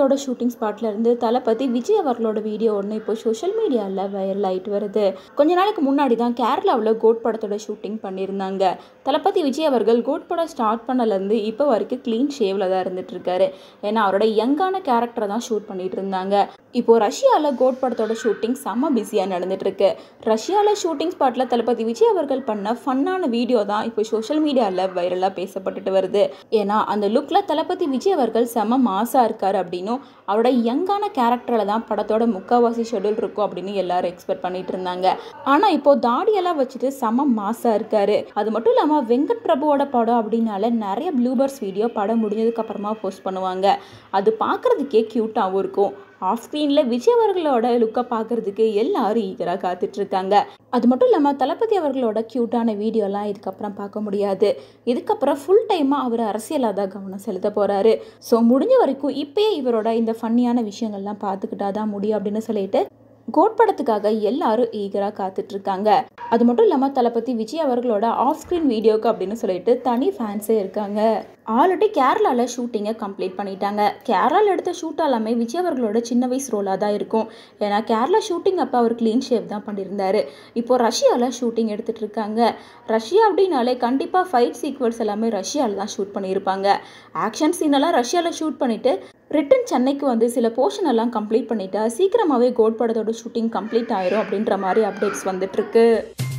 படத்தோட ஷூட்டிங் ஸ்பாட்ல இருந்து தளபதி விஜய் அவர்களோட வீடியோ ஒன்று இப்போ சோஷியல் மீடியாவில் வைரல் ஆயிட்டு வருது கொஞ்ச நாளைக்கு முன்னாடி தான் கேரளாவில் கோட் படத்தோட ஷூட்டிங் பண்ணியிருந்தாங்க தளபதி விஜய் அவர்கள் கோட் படம் ஸ்டார்ட் பண்ணலேருந்து இப்போ வரைக்கும் க்ளீன் ஷேவில் தான் இருந்துட்டு இருக்காரு ஏன்னா அவரோட யங்கான கேரக்டரை தான் ஷூட் பண்ணிட்டு இருந்தாங்க இப்போ ரஷ்யாவில் கோட் படத்தோட ஷூட்டிங் செம்ம பிஸியாக நடந்துட்டு இருக்கு ரஷ்யாவில் ஷூட்டிங் ஸ்பாட்டில் தளபதி விஜய் அவர்கள் பண்ண ஃபன்னான வீடியோ தான் இப்போ சோஷியல் மீடியாவில் வைரலாக பேசப்பட்டுட்டு வருது ஏன்னா அந்த லுக்கில் தளபதி விஜய் அவர்கள் செம்ம மாசாக இருக்கார் அப்படின்னும் அவரோட யங்கான கேரக்டரில் தான் படத்தோட முக்கால்வாசி ஷெடியூல் இருக்கும் அப்படின்னு எல்லாரும் எக்ஸ்பெக்ட் பண்ணிட்டு இருந்தாங்க ஆனால் இப்போ தாடியெல்லாம் வச்சுட்டு செம்ம மாசாக இருக்காரு அது மட்டும் இல்லாமல் வெங்கட் பிரபுவோட படம் அப்படின்னால நிறைய ப்ளூபர்ஸ் வீடியோ படம் முடிஞ்சதுக்கு அப்புறமா போஸ்ட் பண்ணுவாங்க அது பார்க்குறதுக்கே க்யூட்டாகவும் இருக்கும் ஆஃப் ஸ்க்ரீனில் விஜய் அவர்களோட லுக்கை பார்க்குறதுக்கு எல்லாரும் ஈகராக காத்துட்டு இருக்காங்க அது மட்டும் இல்லாமல் தளபதி அவர்களோட க்யூட்டான வீடியோலாம் இதுக்கப்புறம் பார்க்க முடியாது இதுக்கப்புறம் ஃபுல் டைமாக அவர் அரசியலாக தான் கவனம் செலுத்த போகிறாரு ஸோ முடிஞ்ச வரைக்கும் இப்போயே இவரோட இந்த ஃபன்னியான விஷயங்கள்லாம் பார்த்துக்கிட்டா தான் முடியும் அப்படின்னு சொல்லிட்டு கோட் படத்துக்காக எல்லாரும் ஈகராக காத்துட்ருக்காங்க அது மட்டும் இல்லாமல் தளபதி விஜய் அவர்களோட ஆஃப் ஸ்க்ரீன் வீடியோக்கு அப்படின்னு சொல்லிட்டு தனி ஃபேன்ஸே இருக்காங்க ஆல்ரெடி கேரளாவில் ஷூட்டிங்கை கம்ப்ளீட் பண்ணிட்டாங்க கேரளாவில் எடுத்த ஷூட் எல்லாமே விஜய் அவர்களோட சின்ன வயசு ரோலாக தான் இருக்கும் ஏன்னா கேரளா ஷூட்டிங் அப்போ அவர் க்ளீன் ஷேவ் தான் பண்ணியிருந்தாரு இப்போ ரஷ்யாவில் ஷூட்டிங் எடுத்துகிட்டு இருக்காங்க ரஷ்யா அப்படின்னாலே கண்டிப்பாக ஃபைட் சீக்வல்ஸ் எல்லாமே ரஷ்யாவில் தான் ஷூட் பண்ணியிருப்பாங்க ஆக்ஷன் சீனெல்லாம் ரஷ்யாவில் ஷூட் பண்ணிவிட்டு ரிட்டன் சென்னைக்கு வந்து சில போர்ஷன் எல்லாம் கம்ப்ளீட் பண்ணிட்டா சீக்கிரமாகவே கோட் படத்தோட ஷூட்டிங் கம்ப்ளீட் ஆயிரும் அப்படின்ற மாதிரி அப்டேட்ஸ் வந்துட்டுருக்கு